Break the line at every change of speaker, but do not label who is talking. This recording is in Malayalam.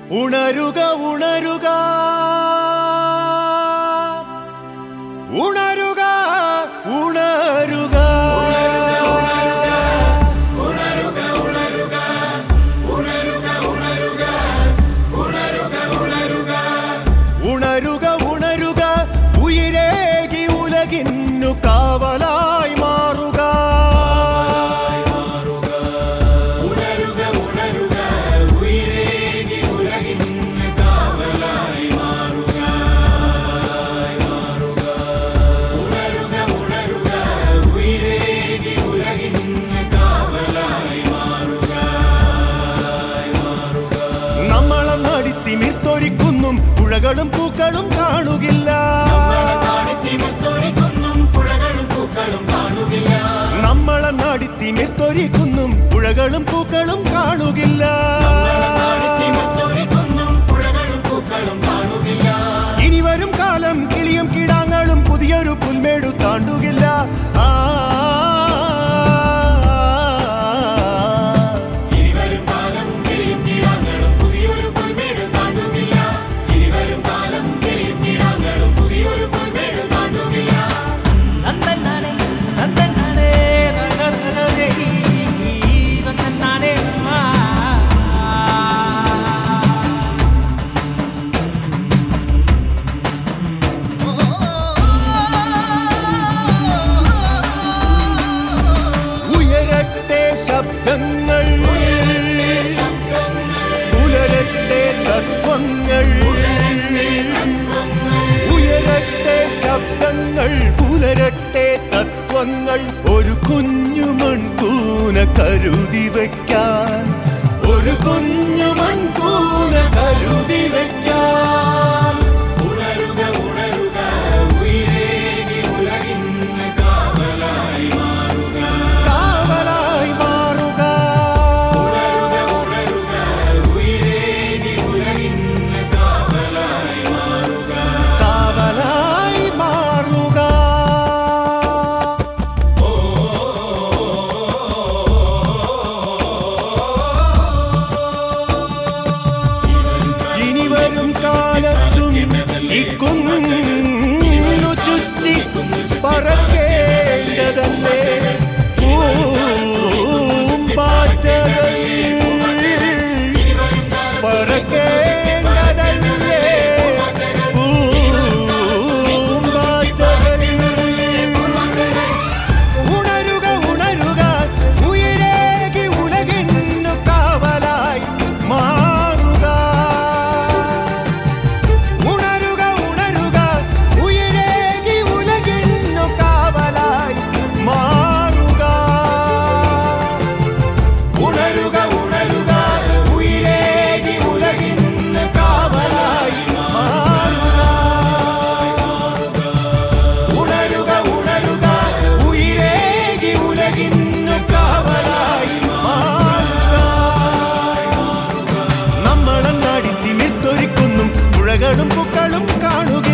ഉണരുക ഉണരുക ഉണരുക ഉണരുക ഉണരുക ഉണരുക ഉയരേകി ഉലകിന്നു കാവലായി മാറുക നമ്മളെ നടിത്തിമിർത്തൊരിക്കുന്നും പുഴകളും പൂക്കളും കാണുകില്ല നമ്മളെ നടിത്തിമിർത്തൊരിക്കുന്നും പുഴകളും പൂക്കളും കാണുകില്ല ഇനി വരും കാലം കിളിയും കിടാങ്ങളും പുതിയൊരു പുൽമേടു താണ്ടുകില്ല ആ
നന്ദനാനേ നന്ദനാനേ നന്ദനാനേ നന്ദനാനേ ആ
ഉയരട്ടെ ശബ്ദങ്ങൾ പുലരട്ടെ തത്വങ്ങൾ ഉയരട്ടെ ശബ്ദങ്ങൾ പുലരട്ടെ തത്വങ്ങൾ ഒരു കുഞ്ഞു മൺകൂന കരുതി വയ്ക്കാൻ ഒരു കുഞ്ഞു മൺകൂന കരുതി വയ്ക്കാൻ കാവലായി മാറുക കാവലായി മാറുക ഇനി വരും കാലത്തും ഇക്കുന്നു ചുറ്റി പറക്കേണ്ടതല്ലേ പൂമ്പാറ്റകൾ പറക്കേണ്ടതല്ലേ പൂമ്പാറ്റകൾ ഉണരുക ഉണരുക ഉയരേകി ഉലകിന്നു കാവലായി മാറുക ഉണരുക ഉണരുക ഉയരേകി ഉലകിന്നു കാവലായി മാറുക ഉണരുക ഉണരുക ഉയരേകി ഉലകിന്നു കാവലായി മാറുക ഉണരുക ഉണരുക ഉയരേകി ഉലകിന്നു കാവലായി മാറുക നമ്മളെ നടിത്തിമിർത്തൊരിക്കുന്നും പുഴകളും പൂക്കളും കാണുക